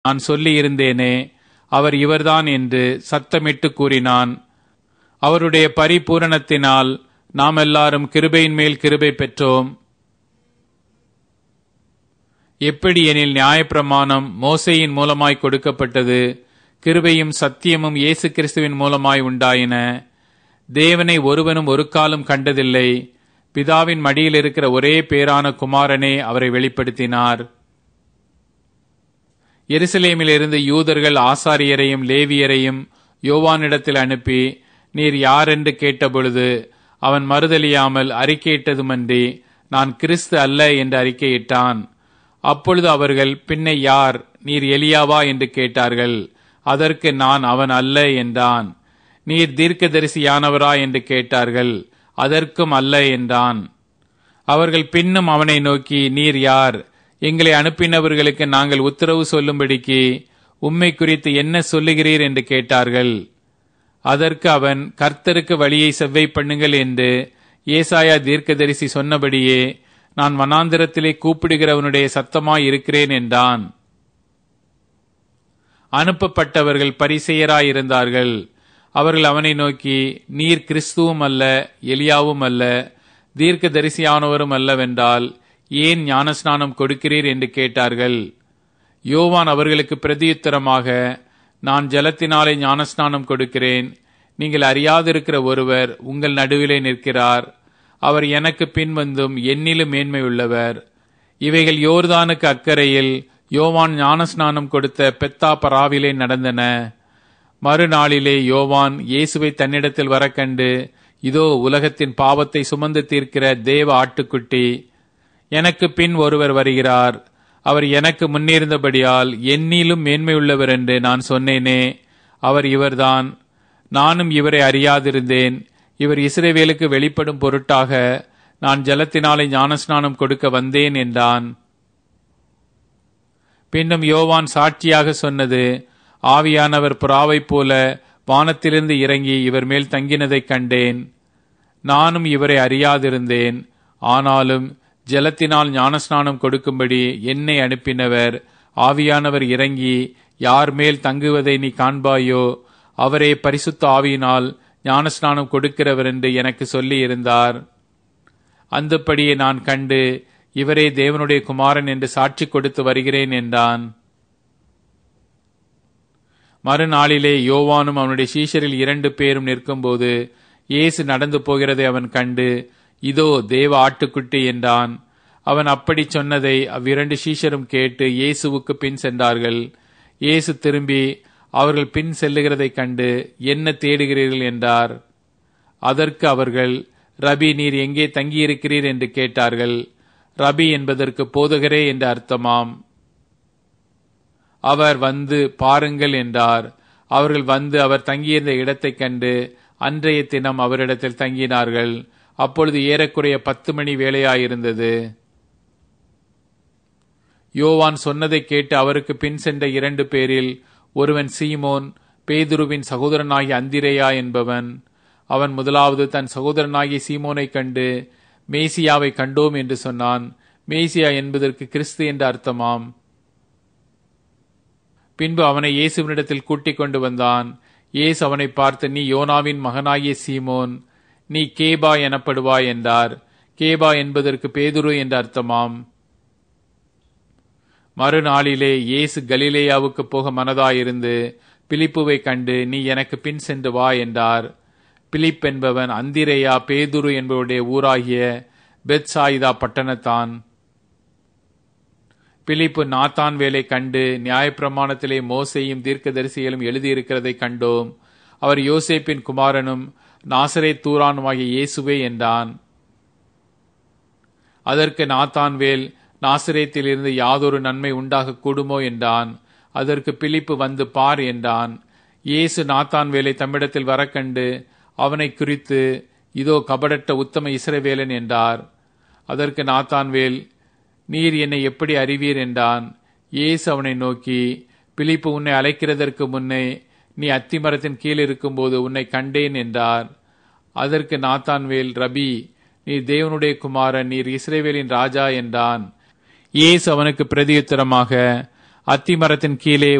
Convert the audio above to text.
நான் சொல்லி இருந்தேனே அவர் இவர்தான் என்று சத்தமிட்டு கூறினான் அவருடைய பரிபூரணத்தினால் நாம் எல்லாரும் கிருபையின் மேல் கிருபை பெற்றோம் எப்படி எனில் நியாயப்பிரமாணம் மோசையின் மூலமாய் கொடுக்கப்பட்டது கிருபையும் சத்தியமும் இயேசு கிறிஸ்துவின் மூலமாய் உண்டாயின தேவனை ஒருவனும் ஒரு காலம் கண்டதில்லை பிதாவின் மடியில் இருக்கிற ஒரே பேரான குமாரனே அவரை வெளிப்படுத்தினார் எருசலேமிலிருந்து யூதர்கள் ஆசாரியரையும் லேவியரையும் யோவானிடத்தில் அனுப்பி நீர் யாரென்று கேட்டபொழுது அவன் மறுதலியாமல் அறிக்கையிட்டதுமன்றி நான் கிறிஸ்து அல்ல என்று அறிக்கையிட்டான் அப்பொழுது அவர்கள் பின்னை யார் நீர் எலியாவா என்று கேட்டார்கள் அதற்கு நான் அவன் அல்ல என்றான் நீர் தீர்க்கதரிசியானவரா என்று கேட்டார்கள் அதற்கும் அல்ல என்றான் அவர்கள் பின்னும் அவனை நோக்கி நீர் யார் எங்களை அனுப்பினவர்களுக்கு நாங்கள் உத்தரவு சொல்லும்படிக்கு உம்மை குறித்து என்ன சொல்லுகிறீர் என்று கேட்டார்கள் அதற்கு அவன் கர்த்தருக்கு வழியை செவ்வை பண்ணுங்கள் என்று ஏசாயா தீர்க்கதரிசி சொன்னபடியே நான் வனாந்திரத்திலே கூப்பிடுகிறவனுடைய சத்தமாய் இருக்கிறேன் என்றான் அனுப்பப்பட்டவர்கள் பரிசெயராயிருந்தார்கள் அவர்கள் அவனை நோக்கி நீர் கிறிஸ்துவும் அல்ல எலியாவும் அல்ல தீர்க்க தரிசியானவரும் அல்லவென்றால் ஏன் ஞானஸ்நானம் கொடுக்கிறீர் என்று கேட்டார்கள் யோவான் அவர்களுக்கு பிரதியுத்தரமாக நான் ஜலத்தினாலே ஞானஸ்நானம் கொடுக்கிறேன் நீங்கள் அறியாதிருக்கிற ஒருவர் உங்கள் நடுவிலே நிற்கிறார் அவர் எனக்கு பின்வந்தும் என்னிலும் மேன்மை உள்ளவர் இவைகள் யோர்தானுக்கு அக்கறையில் யோவான் ஞானஸ்நானம் கொடுத்த பெத்தா பராவிலே நடந்தன மறுநாளிலே யோவான் இயேசுவை தன்னிடத்தில் வர கண்டு இதோ உலகத்தின் பாவத்தை சுமந்து தீர்க்கிற தேவ ஆட்டுக்குட்டி எனக்கு பின் ஒருவர் வருகிறார் அவர் எனக்கு முன்னிருந்தபடியால் என்னிலும் மேன்மையுள்ளவர் என்று நான் சொன்னேனே அவர் இவர்தான் நானும் இவரை அறியாதிருந்தேன் இவர் இஸ்ரேவேலுக்கு வெளிப்படும் பொருட்டாக நான் ஜலத்தினாலே ஞானஸ்நானம் கொடுக்க வந்தேன் என்றான் பின்னும் யோவான் சாட்சியாக சொன்னது ஆவியானவர் புறாவைப் போல வானத்திலிருந்து இறங்கி இவர் மேல் தங்கினதைக் கண்டேன் நானும் இவரை அறியாதிருந்தேன் ஆனாலும் ஜலத்தினால் ஞானஸ்நானம் கொடுக்கும்படி என்னை அனுப்பினவர் ஆவியானவர் இறங்கி யார் மேல் தங்குவதை நீ காண்பாயோ அவரே பரிசுத்த ஆவியினால் ஞானஸ்நானம் கொடுக்கிறவர் என்று எனக்கு சொல்லி இருந்தார் அந்தப்படியே நான் கண்டு இவரே தேவனுடைய குமாரன் என்று சாட்சி கொடுத்து வருகிறேன் என்றான் மறுநாளிலே யோவானும் அவனுடைய சீஷரில் இரண்டு பேரும் நிற்கும்போது இயேசு நடந்து போகிறதை அவன் கண்டு இதோ தேவ ஆட்டுக்குட்டி என்றான் அவன் அப்படி சொன்னதை அவ்விரண்டு சீஷரும் கேட்டு இயேசுவுக்கு பின் சென்றார்கள் இயேசு திரும்பி அவர்கள் பின் செல்லுகிறதைக் கண்டு என்ன தேடுகிறீர்கள் என்றார் அதற்கு அவர்கள் ரபி நீர் எங்கே தங்கியிருக்கிறீர் என்று கேட்டார்கள் ரபி என்பதற்கு போதகரே என்று அர்த்தமாம் அவர் வந்து பாருங்கள் என்றார் அவர்கள் வந்து அவர் தங்கியிருந்த இடத்தைக் கண்டு அன்றைய தினம் அவரிடத்தில் தங்கினார்கள் அப்பொழுது ஏறக்குறைய பத்து மணி வேலையாயிருந்தது யோவான் சொன்னதை கேட்டு அவருக்கு பின் சென்ற இரண்டு பேரில் ஒருவன் சீமோன் பேதுருவின் சகோதரனாகிய அந்திரேயா என்பவன் அவன் முதலாவது தன் சகோதரனாகிய சீமோனை கண்டு மேசியாவை கண்டோம் என்று சொன்னான் மேசியா என்பதற்கு கிறிஸ்து என்ற அர்த்தமாம் பின்பு அவனை இயேசுவினிடத்தில் கூட்டிக் கொண்டு வந்தான் இயேசு அவனை பார்த்து நீ யோனாவின் மகனாகிய சீமோன் நீ கேபா எனப்படுவாய் என்றார் கேபா என்பதற்கு பேதுரு என்ற அர்த்தமாம் மறுநாளிலே இயேசு கலிலேயாவுக்கு போக மனதாயிருந்து பிலிப்புவை கண்டு நீ எனக்கு பின் சென்று வா என்றார் பிலிப் என்பவன் அந்திரேயா பேதுரு என்பவருடைய ஊராகிய பெத்சாயிதா பட்டணத்தான் பிலிப்பு நாத்தான் வேலை கண்டு நியாயப்பிரமாணத்திலே மோசையும் தீர்க்கதரிசிகளும் எழுதியிருக்கிறதை கண்டோம் அவர் யோசேப்பின் குமாரனும் நாசரே தூரானுமாகிய இயேசுவே என்றான் அதற்கு நாத்தான்வேல் நாசிரேத்திலிருந்து யாதொரு நன்மை உண்டாக கூடுமோ என்றான் அதற்கு பிலிப்பு வந்து பார் என்றான் இயேசு நாத்தான்வேலை தம்மிடத்தில் வரக்கண்டு அவனை குறித்து இதோ கபடட்ட உத்தம இஸ்ரவேலன் என்றார் அதற்கு நாத்தான்வேல் நீர் என்னை எப்படி அறிவீர் என்றான் இயேசு அவனை நோக்கி பிலிப்பு உன்னை அழைக்கிறதற்கு முன்னே நீ அத்திமரத்தின் கீழ் இருக்கும்போது உன்னை கண்டேன் என்றார் அதற்கு நாத்தான்வேல் ரபி நீர் தேவனுடைய குமாரன் நீர் இஸ்ரேவேலின் ராஜா என்றான் இயேசு அவனுக்கு பிரதியுத்தரமாக அத்தி மரத்தின் கீழே